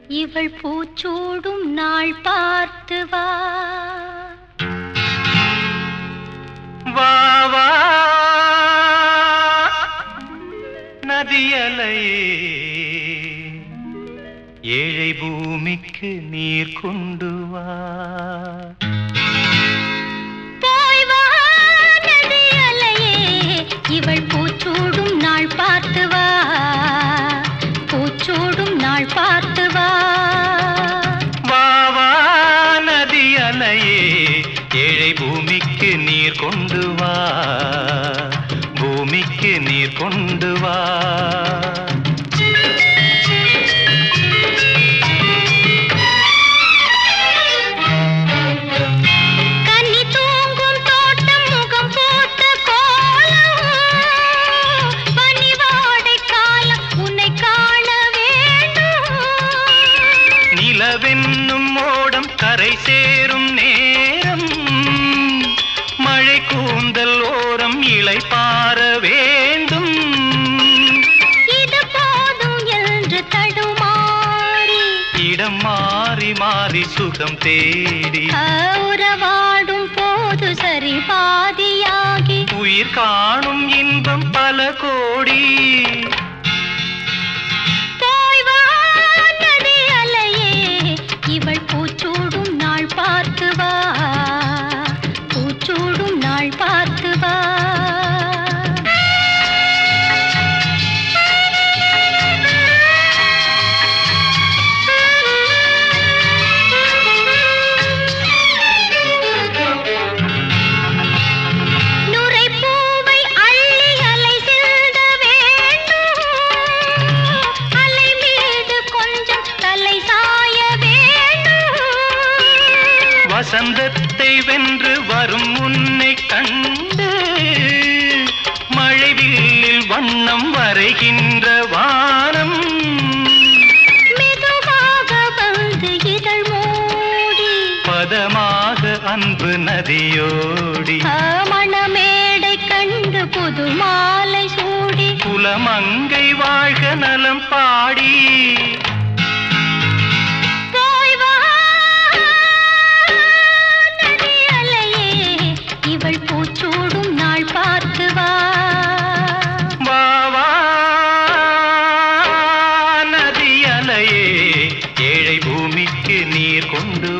இவள் பூச்சூடும் நாள் பார்த்து வா வா வா நதியலையே ஏழை பூமிக்கு நீர் கொண்டு வா போய் வா நதி அலையே இவள் பூச்சூடும் நாள் பார்த்து வா பூச்சூடும் நாள் பார்த்து வா வா வா நதியலையே ஏழை பூமிக்கு நீர் கொண்டு வா பூமிக்கு நீர் கொண்டு வா கன்னி தூங்கும் தோட்டம் முகம் போட்ட கோலம் பனிவாடை காலம் உன்னை காண வேண்டும் நிலவென்னும் மோடம் கரை சேரும் நேரம் மழை கூந்தல் ஓரம் இலை பார வேண்டும் இது போதும் என்று தடுமாறி இடம் மாறி மாறி சுகம் தேடி உறவாடும் போது சரி பாதியாகி உயிர் காணும் இன்பம் பல கோடி போய் வா நதி அலையே இவள் பூச்சூடும் நாள் பார்த்து வா பூச்சூடும் நாள் பார்த்து வா நுரைப்பூவை அள்ளி அலை செல்ல வேண்டும் அலை மீது கொஞ்சம் தலை சாய வேண்டும் வசந்தத்தை வென்று வரும் உன்னை கண்டு மழைவில்லில் வண்ணம் வரைகின்ற வானம் மெதுவாக வந்து இதழ் மூடி பதமாக அன்பு நதியோடி மணமேடை கண்டு புது மாலை சூடி குலமங்கை வாழ்க நலம் பாடி போய் வா நதி அலையே இவள் பூச்சூடும் நாள் பார்த்து வா வா வா நதி அலையே ஏழை பூமிக்கு நீர் கொண்டு